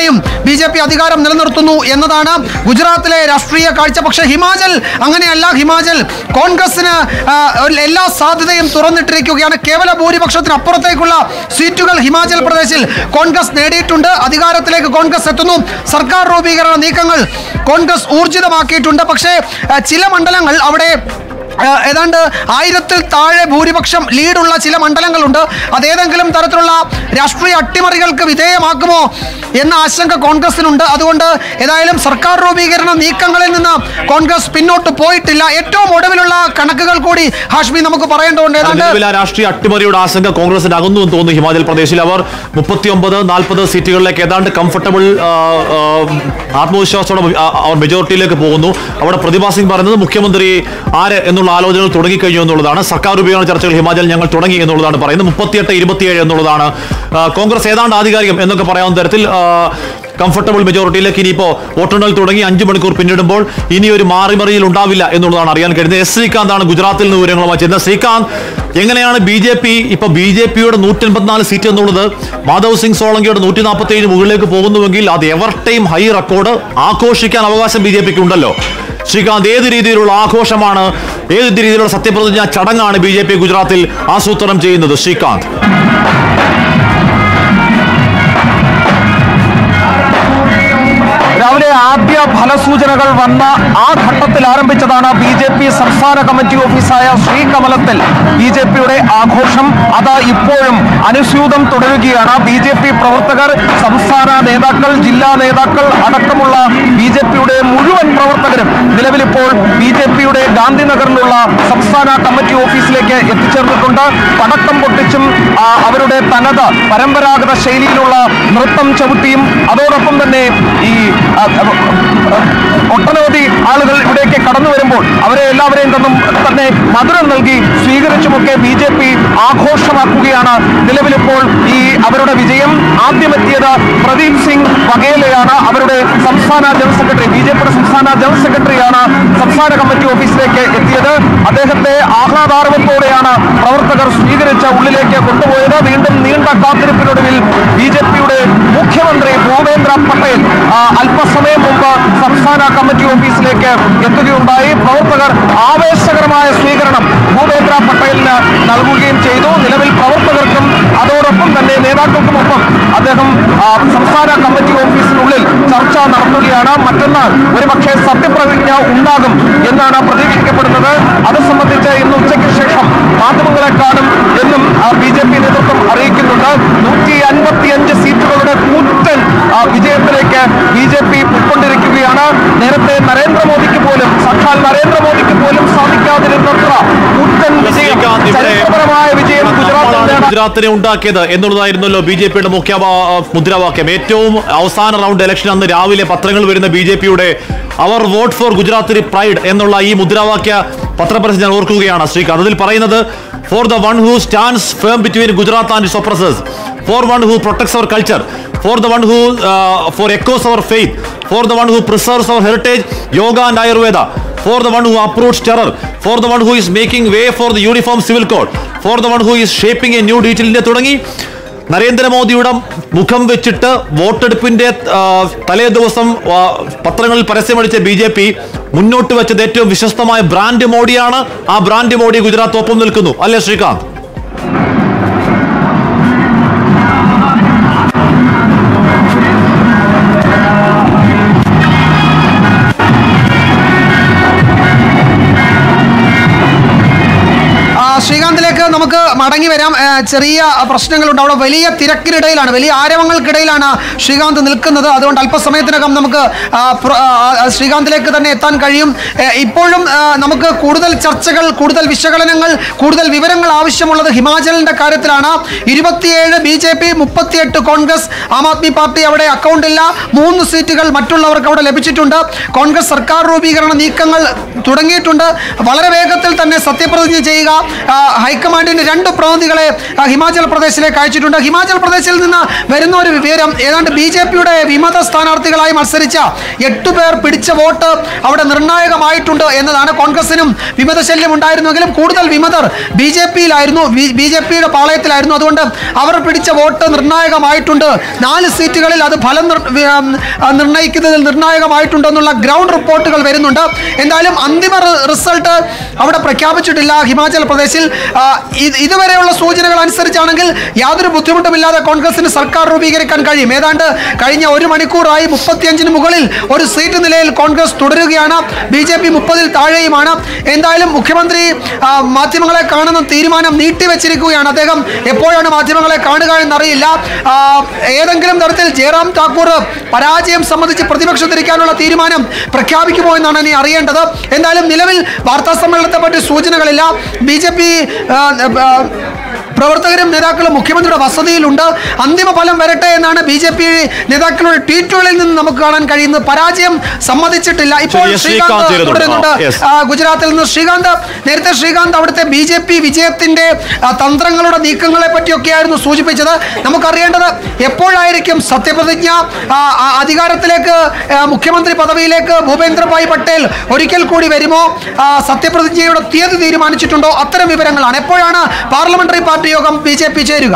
അവിടെയും B J P അധികാരം നിലനിർത്തുന്നു എന്നതാണ് ഗുജറാത്തിലെ രാഷ്ട്രീയ കാഴ്ച പക്ഷേ ഹിമാചൽ അങ്ങനെയല്ല ഹിമാചൽ കോൺഗ്രസിന് ആ, ഒരു എല്ലാ സാധ്യതയും തുറന്നിട്ടിരിക്കുകയാണ് കേവല ഭൂരിപക്ഷത്തിന് അപ്പുറത്തേക്കുള്ള സീറ്റുകൾ ഹിമാചൽ പ്രദേശിൽ കോൺഗ്രസ് നേടിയിട്ടുണ്ട് അധികാരത്തിലേക്ക് കോൺഗ്രസ് എത്തുന്നു സർക്കാർ രൂപീകരണ നീക്കങ്ങൾ കോൺഗ്രസ് ഊർജിതമാക്കിയിട്ടുണ്ട് പക്ഷേ ആ, ചില മണ്ഡലങ്ങൾ അവിടെ ആ, ഏതാണ്ട് ആയിരത്തിൽ താഴെ ഭൂരിപക്ഷം ലീഡുള്ള ചില മണ്ഡലങ്ങളുണ്ട് അതേതെങ്കിലും തരത്തിലുള്ള രാഷ്ട്രീയ അട്ടിമറികൾക്ക് വിധേയമാക്കുമോ എന്ന ആശങ്ക കോൺഗ്രസിനുണ്ട് അതുകൊണ്ട് ഏതായാലും സർക്കാർ രൂപീകരണ നീക്കങ്ങളിൽ നിന്ന് കോൺഗ്രസ് പിന്നോട്ട് പോയിട്ടില്ല ഏറ്റവും ഒടുവിലുള്ള കണക്കുകൾ കൂടി ഹാഷ്മി നമുക്ക് പറയേണ്ടതുണ്ട് ഏതാണ്ട് നിലവിൽ ആ രാഷ്ട്രീയ അട്ടിമറിയുടെ ആശങ്ക കോൺഗ്രസിന് അകന്നു എന്ന് തോന്നുന്നു ഹിമാചൽ പ്രദേശിൽ അവർ മുപ്പത്തിയൊമ്പത് നാൽപ്പത് സീറ്റുകളിലേക്ക് ഏതാണ്ട് കംഫർട്ടബിൾ ആത്മവിശ്വാസത്തോടെ ആ, അവർ മെജോറിറ്റിയിലേക്ക് പോകുന്നു അവിടെ പ്രതിഭാ സിംഗ് പറയുന്നത് മുഖ്യമന്ത്രി ആര് എന്നുള്ള ആലോചനകൾ തുടങ്ങിക്കഴിഞ്ഞു എന്നുള്ളതാണ് സർക്കാർ രൂപീകരണ ചർച്ചകൾ ഹിമാചൽ ഞങ്ങൾ തുടങ്ങി എന്നുള്ളതാണ് പറയുന്നത് മുപ്പത്തിയെട്ട് ഇരുപത്തിയേഴ് എന്നുള്ളതാണ് ആ, കോൺഗ്രസ് ഏതാണ്ട് ആധികാരികം എന്നൊക്കെ പറയാവുന്ന തരത്തിൽ ആ, കംഫർട്ടബിൾ മെജോറിറ്റിയിലേക്ക് ഇനിയിപ്പോ വോട്ടെണ്ണൽ തുടങ്ങി അഞ്ചു മണിക്കൂർ പിന്നിടുമ്പോൾ ഇനി ഒരു മാറിമറിയിൽ ഉണ്ടാവില്ല എന്നുള്ളതാണ് അറിയാൻ കഴിയുന്നത് എസ് ശ്രീകാന്താണ് ഗുജറാത്തിൽ നിന്ന് വിവരങ്ങളുമായി ചെയ്യുന്നത് ശ്രീകാന്ത് എങ്ങനെയാണ് ബി ജെ പി ഇപ്പൊ ബി ജെ പിയുടെ നൂറ്റി എൺപത്തിനാല് സീറ്റ് എന്നുള്ളത് മാധവ് സിംഗ് സോളങ്കിയുടെ നൂറ്റി നാൽപ്പത്തി ഏഴ് മുകളിലേക്ക് പോകുന്നുവെങ്കിൽ അത് എവർ ടൈം ഹൈ റെക്കോർഡ് ആഘോഷിക്കാൻ അവകാശം ബി ജെ പിക്ക് ഉണ്ടല്ലോ ശ്രീകാന്ത് ഏത് രീതിയിലുള്ള ആഘോഷമാണ് ഏത് രീതിയിലുള്ള സത്യപ്രതിജ്ഞ ചടങ്ങാണ് ബി ജെ പി ഗുജറാത്തിൽ ആസൂത്രണം ചെയ്യുന്നത് ശ്രീകാന്ത് രാവിലെ ആദ്യ ഫലസൂചനകൾ വന്ന ആ ഘട്ടത്തിൽ ആരംഭിച്ചതാണ് ബി ജെ പി സംസ്ഥാന കമ്മിറ്റി ഓഫീസായ ശ്രീകമലത്തിൽ ബി ജെ പിയുടെ ആഘോഷം അത് ഇപ്പോഴും അനുസ്യൂതം തുടരുകയാണ് ബി ജെ പി പ്രവർത്തകർ സംസ്ഥാന നേതാക്കൾ ജില്ലാ നേതാക്കൾ അടക്കമുള്ള ബി ജെ പിയുടെ മുഴുവൻ പ്രവർത്തകരും നിലവിലിപ്പോൾ ബി ജെ പിയുടെ ഗാന്ധിനഗറിലുള്ള സംസ്ഥാന കമ്മിറ്റി ഓഫീസിലേക്ക് എത്തിച്ചേർന്നിട്ടുണ്ട് പടക്കം പൊട്ടിച്ചും ആ, അവരുടെ തനത് പരമ്പരാഗത ശൈലിയിലുള്ള നൃത്തം ചവിട്ടിയും അതോടൊപ്പം തന്നെ ഈ ആ, ആ, ഒട്ടനവധി ആളുകൾ ഇവിടേക്ക് കടന്നു വരുമ്പോൾ അവരെ എല്ലാവരെയും തന്നും തന്നെ മധുരം നൽകി സ്വീകരിച്ചുമൊക്കെ ബി ജെ പി ആഘോഷമാക്കുകയാണ് നിലവിലിപ്പോൾ ഈ അവരുടെ വിജയം ആദ്യമെത്തിയത് പ്രദീപ് സിംഗ് വഗേലയാണ് അവരുടെ സംസ്ഥാന ജനറൽ സെക്രട്ടറി ബി ജെ പിയുടെ സംസ്ഥാന ജനറൽ സെക്രട്ടറിയാണ് സംസ്ഥാന കമ്മിറ്റി ഓഫീസിലേക്ക് എത്തിയത് അദ്ദേഹത്തെ ആഹ്ലാദാരവത്തോടെയാണ് പ്രവർത്തകർ സ്വീകരിച്ച് ഉള്ളിലേക്ക് കൊണ്ടുപോയത് വീണ്ടും നീണ്ട കാത്തിരിപ്പിനൊടുവിൽ ബി ജെ പിയുടെ മുഖ്യമന്ത്രി ഭൂപേന്ദ്ര പട്ടേൽ ആ, അല്പസമയം മുമ്പ് സംസ്ഥാന കമ്മിറ്റി ഓഫീസിലേക്ക് എത്തുകയുണ്ടായി പ്രവർത്തകർ ആവേശകരമായ സ്വീകരണം ഭൂപേന്ദ്ര പട്ടേലിന് നൽകുകയും ചെയ്തു നിലവിൽ പ്രവർത്തകർക്കും അതോടൊപ്പം തന്നെ നേതാക്കൾക്കുമൊപ്പം അദ്ദേഹം ആ, സംസ്ഥാന കമ്മിറ്റി ഓഫീസിനുള്ളിൽ ചർച്ച നടത്തുകയാണ് മറ്റന്നാൾ ഒരുപക്ഷെ സത്യപ്രതിജ്ഞ ഉണ്ടാകും എന്നാണ് പ്രതീക്ഷിക്കപ്പെടുന്നത് അത് സംബന്ധിച്ച് ഇന്ന് ഉച്ചയ്ക്ക് ശേഷം മാധ്യമങ്ങളെ കാണും എന്നും ബി ജെ പി നേതൃത്വം അറിയിക്കുന്നുണ്ട് നൂറ്റി അൻപത്തിയഞ്ച് സീറ്റുകളുടെ കൂറ്റൻ ആ, വിജയത്തിലേക്ക് ബി ജെ പി പൊയ്ക്കൊണ്ടിരിക്കുകയാണ് നേരത്തെ നരേന്ദ്രമോദിക്ക് പോലും സാക്ഷാൽ നരേന്ദ്രമോദിക്ക് പോലും സാധിക്കാതിരുന്നത്ര കൂറ്റൻ വിജയം ശ്രീകാന്ത് ഇവിടെ ചരിത്രപരമായ വിജയം ഗുജറാത്തിൽ നമ്മളാണ് നേടാൻ ഗുജറാത്തിനെ ഉണ്ടാക്കിയത് എന്നുള്ളതായിരുന്നല്ലോ ബി ജെ പിയുടെ മുഖ്യ വാ- മുദ്രാവാക്യം ഏറ്റവും അവസാന റൗണ്ട് ഇലക്ഷൻ അന്ന് രാവിലെ പത്രങ്ങൾ വരുന്ന ബി ജെ പിയുടെ അവർ വോട്ട് ഫോർ ഗുജറാത്തി പ്രൈഡ് എന്നുള്ള ഈ മുദ്രാവാക്യ പത്രപ്രസ് ഞാൻ ഓർക്കുകയാണ് ശ്രീകാന്ത് അതിൽ പറയുന്നത് for the one who stands firm between Gujarat and its oppressors for one who protects our culture for the one who for echoes our faith for the one who preserves our heritage yoga and Ayurveda for the one who uproots terror, for the one who is making way for the uniform civil code, for the one who is shaping a new digital India തുടങ്ങി നരേന്ദ്രമോദിയുടെ മുഖം വെച്ചിട്ട് വോട്ടെടുപ്പിന്റെ ആ, തലേ ദിവസം ആ, പത്രങ്ങളിൽ പരസ്യമടിച്ച ബി ജെ പി മുന്നോട്ട് വെച്ചത് ഏറ്റവും വിശ്വസ്തമായ ബ്രാൻഡ് മോഡിയാണ് ആ ബ്രാൻഡ് മോഡി ഗുജറാത്ത് ഒപ്പം നിൽക്കുന്നു അല്ലേ ശ്രീകാന്ത് ആ, ശ്രീകാന്തിലേക്ക് നമുക്ക് മടങ്ങി വരാം ആ, ചെറിയ പ്രശ്നങ്ങളുണ്ട് അവിടെ വലിയ തിരക്കിനിടയിലാണ് വലിയ ആരവങ്ങൾക്കിടയിലാണ് ശ്രീകാന്ത് നിൽക്കുന്നത് അതുകൊണ്ട് അല്പസമയത്തിനകം നമുക്ക് ആ, പ്ര- ആ, ആ, ശ്രീകാന്തിലേക്ക് തന്നെ എത്താൻ കഴിയും ഏ, ഇപ്പോഴും ആ, നമുക്ക് കൂടുതൽ ചർച്ചകൾ കൂടുതൽ വിശകലനങ്ങൾ കൂടുതൽ വിവരങ്ങൾ ആവശ്യമുള്ളത് ഹിമാചലിന്റെ കാര്യത്തിലാണ് ഇരുപത്തിയേഴ് ബി ജെ പി മുപ്പത്തിയെട്ട് കോൺഗ്രസ് ആം ആദ്മി പാർട്ടി അവിടെ അക്കൗണ്ടില്ല മൂന്ന് സീറ്റുകൾ മറ്റുള്ളവർക്ക് അവിടെ ലഭിച്ചിട്ടുണ്ട് കോൺഗ്രസ് സർക്കാർ രൂപീകരണ നീക്കങ്ങൾ തുടങ്ങിയിട്ടുണ്ട് വളരെ വേഗത്തിൽ തന്നെ സത്യപ്രതിജ്ഞ ചെയ്യുക ആ, ആ, ഹൈക്കമാൻഡിന്റെ രണ്ട് പ്രതിനിധികളെ ആ, ഹിമാചൽ പ്രദേശിലേക്ക് അയച്ചിട്ടുണ്ട് ഹിമാചൽ പ്രദേശിൽ നിന്ന് വരുന്ന ഒരു വിവരം ഏതാണ്ട് ബി ജെ പിയുടെ വിമത സ്ഥാനാർത്ഥികളായി മത്സരിച്ച എട്ടു പേർ പിടിച്ച വോട്ട് അവിടെ നിർണായകമായിട്ടുണ്ട് എന്നതാണ് കോൺഗ്രസിനും വിമത ശല്യം ഉണ്ടായിരുന്നെങ്കിലും കൂടുതൽ വിമതർ ബി ജെ പിയിലായിരുന്നു ബി ജെ പിയുടെ പാളയത്തിലായിരുന്നു അതുകൊണ്ട് അവർ പിടിച്ച വോട്ട് നിർണായകമായിട്ടുണ്ട് നാല് സീറ്റുകളിൽ അത് ഫലം നിർ- വി- ഉം, ആ, നിർണ്ണയിക്കുന്നതിൽ നിർണായകമായിട്ടുണ്ടെന്നുള്ള ഗ്രൗണ്ട് റിപ്പോർട്ടുകൾ വരുന്നുണ്ട് എന്തായാലും അന്തിമ റി- റിസൾട്ട് അവിടെ പ്രഖ്യാപിച്ചിട്ടില്ല ഹിമാചൽ പ്രദേശിൽ ആ, ഇത് ഇതുവരെയുള്ള സൂചനകൾ അനുസരിച്ചാണെങ്കിൽ യാതൊരു ബുദ്ധിമുട്ടുമില്ലാതെ കോൺഗ്രസിന് സർക്കാർ രൂപീകരിക്കാൻ കഴിയും ഏതാണ്ട് കഴിഞ്ഞ ഒരു മണിക്കൂറായി മുപ്പത്തിയഞ്ചിന് മുകളിൽ ഒരു സീറ്റ് നിലയിൽ കോൺഗ്രസ് തുടരുകയാണ് ബി ജെ പി മുപ്പതിൽ താഴെയുമാണ് എന്തായാലും മുഖ്യമന്ത്രി ആ, മാധ്യമങ്ങളെ കാണുന്ന തീരുമാനം നീട്ടിവെച്ചിരിക്കുകയാണ് അദ്ദേഹം എപ്പോഴാണ് മാധ്യമങ്ങളെ കാണുക എന്നറിയില്ല ആ, ഏതെങ്കിലും തരത്തിൽ ജയറാം താക്കൂർ പരാജയം സംബന്ധിച്ച് പ്രതിപക്ഷത്തിരിക്കാനുള്ള തീരുമാനം പ്രഖ്യാപിക്കുമോ എന്നാണ് ഇനി അറിയേണ്ടത് എന്തായാലും നിലവിൽ വാർത്താ സമ്മേളനത്തെ പറ്റി സൂചനകളില്ല ബി ജെ പി പ്രവർത്തകരും നേതാക്കളും മുഖ്യമന്ത്രിയുടെ വസതിയിലുണ്ട് അന്തിമ ഫലം വരട്ടെ എന്നാണ് ബി ജെ പി നേതാക്കളുടെ ട്വീറ്റുകളിൽ നിന്ന് നമുക്ക് കാണാൻ കഴിയുന്നത് പരാജയം സമ്മതിച്ചിട്ടില്ല ഇപ്പോൾ ശരി, ശ്രീകാന്ത് ശ്രീകാന്ത് ചേരുന്നുണ്ട്. തുടരുന്നുണ്ട് ആ, yes. ആ, ഗുജറാത്തിൽ നിന്ന് ശ്രീകാന്ത് നേരത്തെ ശ്രീകാന്ത് അവിടുത്തെ ബി ജെ പി വിജയത്തിന്റെ ആ, തന്ത്രങ്ങളുടെ നീക്കങ്ങളെ പറ്റിയൊക്കെയായിരുന്നു സൂചിപ്പിച്ചത് നമുക്കറിയേണ്ടത് എപ്പോഴായിരിക്കും സത്യപ്രതിജ്ഞ ആ, ആ, അധികാരത്തിലേക്ക് ആ, മുഖ്യമന്ത്രി പദവിയിലേക്ക് ഭൂപേന്ദ്രഭായ് പട്ടേൽ ഒരിക്കൽ കൂടി വരുമോ ആ, സത്യപ്രതിജ്ഞയുടെ തീയതി തീരുമാനിച്ചിട്ടുണ്ടോ അത്തരം വിവരങ്ങളാണ് എപ്പോഴാണ് പാർലമെന്ററി പാർട്ടി യോഗം ബി ജെ പി ചേരുക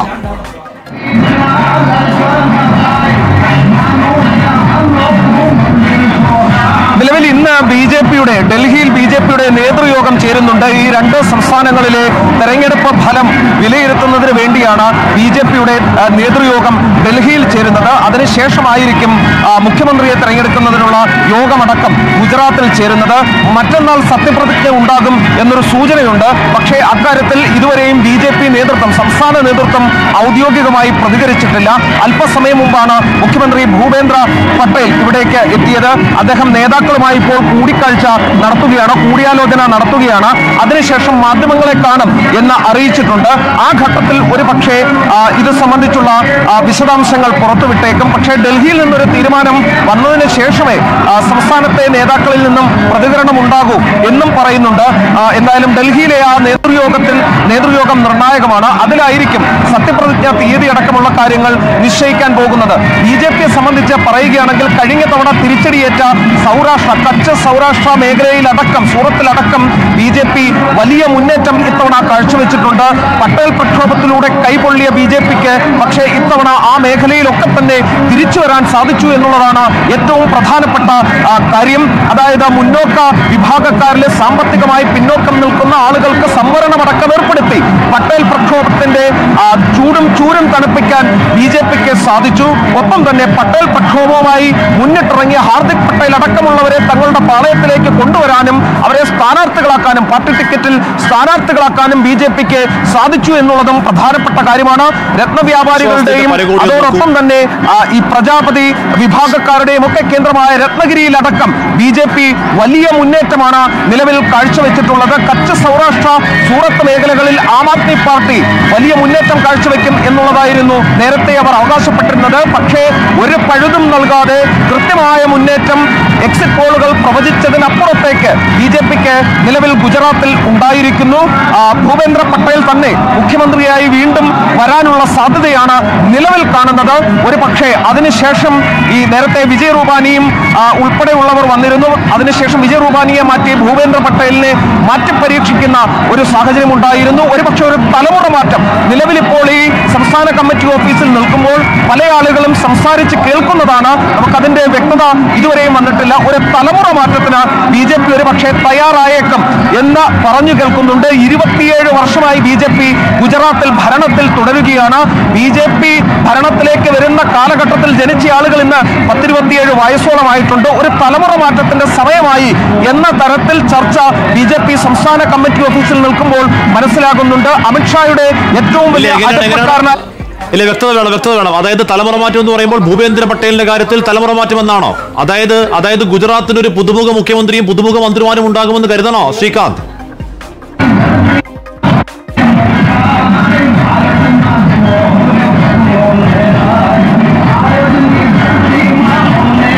നിലവിൽ ഇന്ന് ബി ജെ പിയുടെ ഡൽഹിയിൽ ബി ജെ പിയുടെ നേതൃയോഗം ചേരുന്നുണ്ട് ഈ രണ്ട് സംസ്ഥാനങ്ങളിലെ തെരഞ്ഞെടുപ്പ് ഫലം വിലയിരുത്തുന്നതിന് വേണ്ടിയാണ് ബി ജെ പിയുടെ നേതൃയോഗം ഡൽഹിയിൽ ചേരുന്നത് അതിനുശേഷമായിരിക്കും ആ, മുഖ്യമന്ത്രിയെ തെരഞ്ഞെടുക്കുന്നതിനുള്ള യോഗമടക്കം ഗുജറാത്തിൽ ചേരുന്നത് മറ്റന്നാൾ സത്യപ്രതിജ്ഞ ഉണ്ടാകും എന്നൊരു സൂചനയുണ്ട് പക്ഷേ അക്കാര്യത്തിൽ ഇതുവരെയും ബി ജെ പി നേതൃത്വം സംസ്ഥാന നേതൃത്വം ഔദ്യോഗികമായി പ്രതികരിച്ചിട്ടില്ല അല്പസമയം മുമ്പാണ് മുഖ്യമന്ത്രി ഭൂപേന്ദ്ര പട്ടേൽ ഇവിടേക്ക് എത്തിയത് അദ്ദേഹം നേതാക്കളുമായി ഇപ്പോൾ കൂടിക്കാഴ്ച നടത്തുകയാണ് കൂടിയാലോചന നടത്തുകയാണ് അതിനുശേഷം മാധ്യമങ്ങളെ കാണും എന്ന് അറിയിച്ചിട്ടുണ്ട് ആ ഘട്ടത്തിൽ ഒരു പക്ഷേ ആ, ഇത് സംബന്ധിച്ചുള്ള ആ, വിശദാംശങ്ങൾ പുറത്തുവിട്ടേക്കും പക്ഷേ ഡൽഹിയിൽ നിന്നൊരു തീരുമാനം വന്നതിന് ശേഷമേ ആ, സംസ്ഥാനത്തെ നേതാക്കളിൽ നിന്നും പ്രതികരണം ഉണ്ടാകൂ എന്നും പറയുന്നുണ്ട് ആ, എന്തായാലും ഡൽഹിയിലെ ആ നേതൃയോഗത്തിൽ നേതൃയോഗം നിർണായകമാണ് അതിലായിരിക്കും സത്യപ്രതിജ്ഞ തീയതി അടക്കമുള്ള കാര്യങ്ങൾ നിശ്ചയിക്കാൻ പോകുന്നത് ബി ജെ പിയെ സംബന്ധിച്ച് പറയുകയാണെങ്കിൽ കഴിഞ്ഞ തവണ തിരിച്ചടിയേറ്റ സൗരാഷ്ട്ര കച്ച് സൗരാഷ്ട്ര മേഖലയിലടക്കം സൂറത്തിലടക്കം ബി ജെ പി വലിയ മുന്നേറ്റം ഇത്തവണ കാഴ്ചവെച്ചിട്ടുണ്ട് പട്ടേൽ പ്രക്ഷോഭത്തിലൂടെ കൈപൊള്ളിയ ബി ജെ പിക്ക് പക്ഷേ ഇത്തവണ ആ മേഖലയിലൊക്കെ തന്നെ തിരിച്ചു വരാൻ സാധിച്ചു എന്നുള്ളതാണ് ഏറ്റവും പ്രധാനപ്പെട്ട ആ, കാര്യം അതായത് മുന്നോക്ക വിഭാഗക്കാരിലെ സാമ്പത്തികമായി പിന്നോക്കം നിൽക്കുന്ന ആളുകൾക്ക് സംവരണമടക്കം ഏർപ്പെടുത്തി പട്ടേൽ പ്രക്ഷോഭത്തിന്റെ ആ, ചൂടും ചൂരും തണുപ്പിക്കാൻ ബി ജെ പിക്ക് സാധിച്ചു ഒപ്പം തന്നെ പട്ടേൽ പ്രക്ഷോഭവുമായി മുന്നിട്ടിറങ്ങിയ ഹാർദിക് പട്ടേൽ അടക്കമുള്ളവരെ തങ്ങളുടെ പാളയത്തിലേക്ക് കൊണ്ടുവരാനും അവരെ സ്ഥാനാർത്ഥികളാക്കാനും പാർട്ടി ടിക്കറ്റിൽ സ്ഥാനാർത്ഥികളാക്കാനും ബി ജെ പിക്ക് സാധിച്ചു എന്നുള്ളതും പ്രധാനപ്പെട്ട കാര്യമാണ് രത്നവ്യാപാരികളുടെയും വിശ്വാസത്തിന്റെ പരകോടി അതോടൊപ്പം തന്നെ ആ, ഈ പ്രജാപതി വിഭാഗക്കാരുടെയും ഒക്കെ കേന്ദ്രമായ രത്നഗിരിയിലടക്കം ബി ജെ പി വലിയ മുന്നേറ്റമാണ് നിലവിൽ കാഴ്ചവെച്ചിട്ടുള്ളത് കച്ച് സൗരാഷ്ട്ര സൂറത്ത് മേഖലകളിൽ ആം ആദ്മി പാർട്ടി വലിയ മുന്നേറ്റം കാഴ്ചവെക്കും എന്നുള്ളതായിരുന്നു നേരത്തെ അവർ അവകാശപ്പെട്ടിരുന്നത് പക്ഷേ ഒരു പഴുതും നൽകാതെ കൃത്യമായ മുന്നേറ്റം എക്സിറ്റ് പോളുകൾ പ്രവചിച്ചതിനപ്പുറത്തേക്ക് ബി ജെ പിക്ക് നിലവിൽ ഗുജറാത്തിൽ ഉണ്ടായിരിക്കുന്നു ആ, ഭൂപേന്ദ്ര പട്ടേൽ തന്നെ മുഖ്യമന്ത്രിയായി വീണ്ടും വരാനുള്ള സാധ്യതയാണ് നിലവിൽ കാണുന്നത് ഒരു പക്ഷേ അതിനുശേഷം ഈ നേരത്തെ വിജയ് റൂപാനിയും ആ, ഉൾപ്പെടെയുള്ളവർ വന്നിരുന്നു അതിനുശേഷം വിജയ് റൂപാനിയെ മാറ്റി ഭൂപേന്ദ്ര പട്ടേലിനെ മാറ്റി പരീക്ഷിക്കുന്ന ഒരു സാഹചര്യം ഉണ്ടായിരുന്നു ഒരുപക്ഷെ ഒരു തലമുറ മാറ്റം നിലവിലിപ്പോൾ ഈ സംസ്ഥാന കമ്മിറ്റി ഓഫീസിൽ നിൽക്കുമ്പോൾ പല ആളുകളും സംസാരിച്ച് കേൾക്കുന്നതാണ് നമുക്കതിന്റെ വ്യക്തത ഇതുവരെയും വന്നിട്ടില്ല ഒരു തലമുറ മാറ്റത്തിന് ബി ജെ പി ഒരു പക്ഷേ തയ്യാറായേക്കും എന്ന് പറഞ്ഞു കേൾക്കുന്നുണ്ട് ഇരുപത്തിയേഴ് വർഷമായി ബി ജെ പി ഗുജറാത്തിൽ ഭരണത്തിൽ തുടരുകയാണ് ബി ജെ പി ഭരണത്തിലേക്ക് വരുന്ന കാലഘട്ടത്തിൽ ജനിച്ച ആളുകൾ ഇന്ന് പത്തിരുപത്തിയേഴ് വയസ്സോളമായിട്ടുണ്ട് ഒരു തലമുറ മാറ്റത്തിന്റെ സമയമായി എന്ന തരത്തിൽ ചർച്ച ബി ജെ പി സംസ്ഥാന കമ്മിറ്റി ഓഫീസിൽ നിൽക്കുമ്പോൾ മനസ്സിലാകുന്നുണ്ട് അമിത്ഷായുടെ ഏറ്റവും ഇല്ല, വലിയ എങ്ങനെയാണ് അടുപ്പക്കാരന എങ്ങനെയാണ് ഇല്ല വ്യക്തത വേണം വ്യക്തത വേണം അതായത് തലമുറ മാറ്റം എന്ന് പറയുമ്പോൾ ഭൂപേന്ദ്ര പട്ടേലിന്റെ കാര്യത്തിൽ തലമുറ മാറ്റം എന്നാണോ അതായത് അതായത് ഗുജറാത്തിന് ഒരു പുതുമുഖ മുഖ്യമന്ത്രിയും പുതുമുഖ മന്ത്രിമാരും ഉണ്ടാകുമെന്ന് കരുതണോ ശ്രീകാന്ത്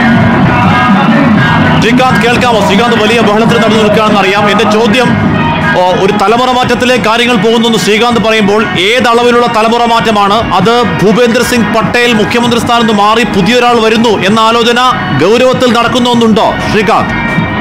ശ്രീകാന്ത് കേൾക്കാമോ ശ്രീകാന്ത് വലിയ ബഹളത്തിൽ നടന്നു നിൽക്കുകയാണെന്ന് അറിയാം എന്റെ ചോദ്യം ഓ, ഒരു തലമുറ മാറ്റത്തിലേക്ക് കാര്യങ്ങൾ പോകുന്നു എന്ന് ശ്രീകാന്ത് പറയുമ്പോൾ ഏതളവിലുള്ള തലമുറ മാറ്റമാണ് അത് ഭൂപേന്ദ്ര സിംഗ് പട്ടേൽ മുഖ്യമന്ത്രി സ്ഥാനത്ത് നിന്ന് മാറി പുതിയൊരാൾ വരുന്നു എന്ന ആലോചന ഗൗരവത്തിൽ നടക്കുന്നുണ്ടോ ശ്രീകാന്ത്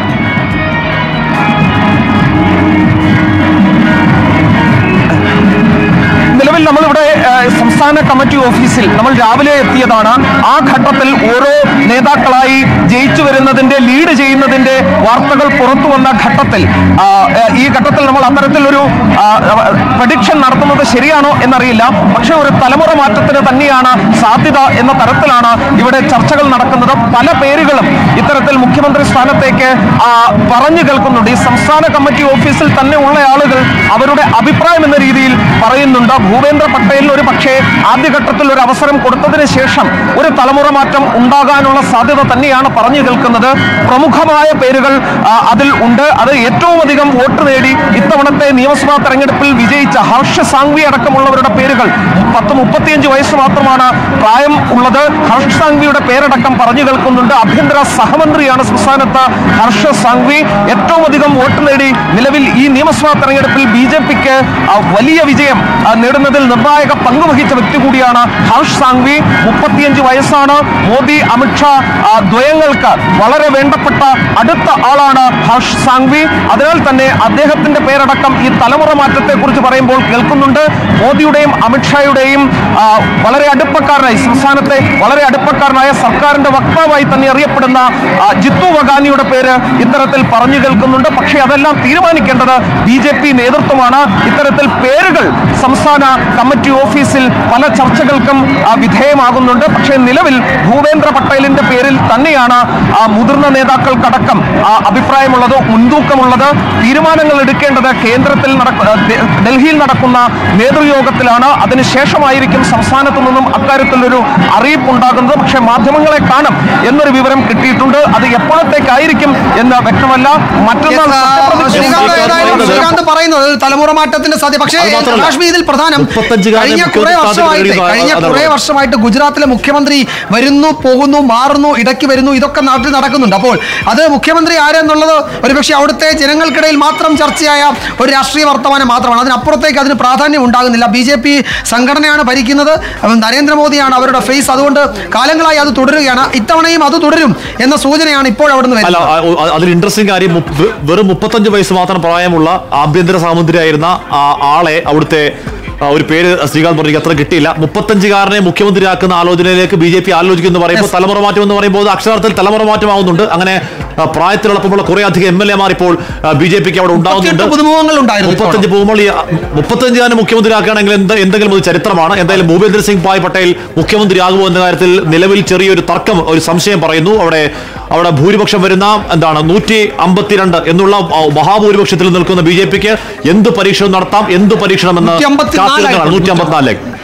നിലവിൽ നമ്മളിവിടെ ഏഹ്, സംസ്ഥാന കമ്മിറ്റി ഓഫീസിൽ നമ്മൾ രാവിലെ എത്തിയതാണ് ആ ഘട്ടത്തിൽ ഓരോ നേതാക്കളായി ജയിച്ചു വരുന്നതിന്റെ ലീഡ് ചെയ്യുന്നതിന്റെ വാർത്തകൾ പുറത്തു വന്ന ഘട്ടത്തിൽ ആ, ഏഹ്, ഈ ഘട്ടത്തിൽ നമ്മൾ അത്തരത്തിലൊരു പ്രഡിക്ഷൻ നടത്തുന്നത് ശരിയാണോ എന്നറിയില്ല പക്ഷേ ഒരു തലമുറ മാറ്റത്തിന് തന്നെയാണ് സാധ്യത എന്ന തരത്തിലാണ് ഇവിടെ ചർച്ചകൾ നടക്കുന്നത് പല പേരുകളും ഇത്തരത്തിൽ മുഖ്യമന്ത്രി സ്ഥാനത്തേക്ക് ആ, പറഞ്ഞു കേൾക്കുന്നുണ്ട് ഈ സംസ്ഥാന കമ്മിറ്റി ഓഫീസിൽ തന്നെ ഉള്ള ആളുകൾ അവരുടെ അഭിപ്രായം എന്ന രീതിയിൽ പറയുന്നുണ്ട് ഭൂപേന്ദ്ര പട്ടേലിന് ഒരു പക്ഷേ ആദ്യഘട്ടത്തിൽ ഒരു അവസരം കൊടുത്തതിന് ശേഷം ഒരു തലമുറ മാറ്റം ഉണ്ടാകാനുള്ള സാധ്യത തന്നെയാണ് പറഞ്ഞു കേൾക്കുന്നത് പ്രമുഖമായ പേരുകൾ ആ, അതിൽ ഉണ്ട് അത് ഏറ്റവും അധികം വോട്ട് നേടി ഇത്തവണത്തെ നിയമസഭാ തെരഞ്ഞെടുപ്പിൽ വിജയിച്ച ഹർഷ സാങ്വി അടക്കമുള്ളവരുടെ പേരുകൾ പത്ത് മുപ്പത്തിയഞ്ച് വയസ്സ് മാത്രമാണ് പ്രായം ഉള്ളത് ഹർഷ സാങ്വിയുടെ പേരടക്കം പറഞ്ഞു കേൾക്കുന്നുണ്ട് ആഭ്യന്തര സഹമന്ത്രിയാണ് സംസ്ഥാനത്ത് ഹർഷ സാങ്വി ഏറ്റവും അധികം വോട്ട് നേടി നിലവിൽ ഈ നിയമസഭാ തെരഞ്ഞെടുപ്പിൽ ബി ജെ പിക്ക് വലിയ വിജയം ആ, നേടുന്നതിൽ നിർണായക പങ്ക് വഹിച്ച വ്യക്തി കൂടിയാണ് ഹർഷ് സാങ്വി മുപ്പത്തിയഞ്ച് വയസ്സാണ് മോദി അമിത്ഷാ ആ, ദ്വയങ്ങൾക്ക് വളരെ വേണ്ടപ്പെട്ട അടുത്ത ആളാണ് ഹർഷ് സാങ്വി അതിനാൽ തന്നെ അദ്ദേഹത്തിന്റെ പേരടക്കം ഈ തലമുറ മാറ്റത്തെ കുറിച്ച് പറയുമ്പോൾ കേൾക്കുന്നുണ്ട് മോദിയുടെയും അമിത്ഷായുടെയും ആ, വളരെ അടുപ്പക്കാരനായി സംസ്ഥാനത്തെ വളരെ അടുപ്പക്കാരനായ സർക്കാരിന്റെ വക്താവായി തന്നെ അറിയപ്പെടുന്ന ആ, ജിത്തു വഗാനിയുടെ പേര് ഇത്തരത്തിൽ പറഞ്ഞു കേൾക്കുന്നുണ്ട് പക്ഷേ അതെല്ലാം തീരുമാനിക്കേണ്ടത് ബി ജെ പി നേതൃത്വമാണ് ഇത്തരത്തിൽ പേരുകൾ സംസ്ഥാന കമ്മിറ്റി ഓഫീസിൽ പല ചർച്ചകൾക്കും ആ, വിധേയമാകുന്നുണ്ട് പക്ഷേ നിലവിൽ ഭൂപേന്ദ്ര പട്ടേലിന്റെ പേരിൽ തന്നെയാണ് ആ, മുതിർന്ന നേതാക്കൾക്കടക്കം ആ, അഭിപ്രായമുള്ളത് മുൻതൂക്കമുള്ളത് തീരുമാനങ്ങൾ എടുക്കേണ്ടത് കേന്ദ്രത്തിൽ നടക്ക ആ, ഡെ- ഡൽഹിയിൽ നടക്കുന്ന നേതൃയോഗത്തിലാണ് അതിനുശേഷമായിരിക്കും സംസ്ഥാനത്തു നിന്നും അക്കാര്യത്തിലൊരു അറിയിപ്പ് ഉണ്ടാകുന്നത് പക്ഷേ മാധ്യമങ്ങളെ കാണും എന്നൊരു വിവരം കിട്ടിയിട്ടുണ്ട് അത് എപ്പോഴത്തേക്കായിരിക്കും എന്ന് വ്യക്തമല്ല മറ്റന്നാൾ Yes, ആ, സത്യപ്രതിജ്ഞ ശ്രീകാന്ത് ഏതായാലും പറയുന്നത് ശ്രീകാന്ത് പറയുന്നത് ഒരു തലമുറ മാറ്റത്തിന്റെ സാധ്യത പക്ഷേ അത് മാത്രമല്ല, കാശ്മീർ ഇതിൽ പ്രധാനം മുപ്പത്തഞ്ചുകാരനെ കഴിഞ്ഞ മുഖ്യമന്ത്രി കുറെ വർഷമായിട്ട് സ്ഥാനത്ത് കഴിഞ്ഞ അതാണ് കുറെ പറഞ്ഞത്. വർഷമായിട്ട് ഗുജറാത്തിലെ മുഖ്യമന്ത്രി വരുന്നു പോകുന്നു മാറുന്നു ഇടയ്ക്ക് വരുന്നു ഇതൊക്കെ നാട്ടിൽ നടക്കുന്നുണ്ട് അപ്പോൾ അത് മുഖ്യമന്ത്രി ആരെന്നുള്ളത് ഒരുപക്ഷെ അവിടുത്തെ ജനങ്ങൾക്കിടയിൽ മാത്രം ചർച്ചയായ ഒരു രാഷ്ട്രീയ വർത്തമാനം മാത്രമാണ് അതിനപ്പുറത്തേക്ക് അതിന് പ്രാധാന്യം ഉണ്ടാകുന്നില്ല ബി ജെ പി സംഘടനയാണ് ഭരിക്കുന്നത് അപ്പം നരേന്ദ്രമോദിയാണ് അവരുടെ ഫേസ് അതുകൊണ്ട് കാലങ്ങളായി അത് തുടരുകയാണ് ഇത്തവണയും അത് തുടരും എന്ന സൂചനയാണ് ഇപ്പോൾ അവിടുന്ന് അല്ല വരുന്നത് ആ, ഒ- അതിൽ ഇൻട്രസ്റ്റിംഗ് കാര്യം മുപ്പ- വെ- വെറും മുപ്പത്തഞ്ച് വയസ്സ് മാത്രം പ്രായമുള്ള ആഭ്യന്തര സഹമന്ത്രിയായിരുന്ന ആ ആളെ അവിടുത്തെ ആ, ഒരു പേര് ശ്രീകാന്ത് പറഞ്ഞു അത്ര കിട്ടിയില്ല മുപ്പത്തഞ്ചുകാരനെ മുഖ്യമന്ത്രിയാക്കുന്ന ആലോചനയിലേക്ക് ബി ജെ പി ആലോചിക്കുന്നു പറയുമ്പോൾ Yes. തലമുറ മാറ്റം എന്ന് പറയുമ്പോൾ അത് അക്ഷരാർത്ഥത്തിൽ തലമുറ മാറ്റമാവുന്നുണ്ട് അങ്ങനെ ആ, പ്രായത്തിലുള്ളപ്പോൾ കുറെ അധികം എം എൽ എമാർ ഇപ്പോൾ ബി ജെ പിക്ക് അവിടെ ഉണ്ടാവുന്നുണ്ട് മുപ്പത്തിയെട്ട് പുതുമുഖങ്ങൾ ഉണ്ടായിരുന്നു ഇത്തവണ. മുപ്പത്തഞ്ച് പോകുമ്പോൾ ഈ മുപ്പത്തഞ്ചുകാരന് മുഖ്യമന്ത്രിയാക്കുകയാണെങ്കിൽ എന്ത് എന്തെങ്കിലും ഒരു ചരിത്രമാണ് എന്തായാലും ഭൂപേന്ദ്ര സിംഗ് ഭായ് പട്ടേൽ മുഖ്യമന്ത്രിയാകുമോ എന്ന കാര്യത്തിൽ നിലവിൽ ചെറിയൊരു തർക്കം ഒരു സംശയം പറയുന്നു അവിടെ അവിടെ ഭൂരിപക്ഷം വരുന്ന എന്താണ് നൂറ്റി അമ്പത്തിരണ്ട് എന്നുള്ള ആ, മഹാഭൂരിപക്ഷത്തിൽ നിൽക്കുന്ന ബി ജെ പിക്ക് എന്ത് പരീക്ഷണം നടത്താം എന്ത് പരീക്ഷണമെന്ന് 154 കാത്തിരിക്കണം നൂറ്റി അമ്പത്തിനാലിലേക്ക്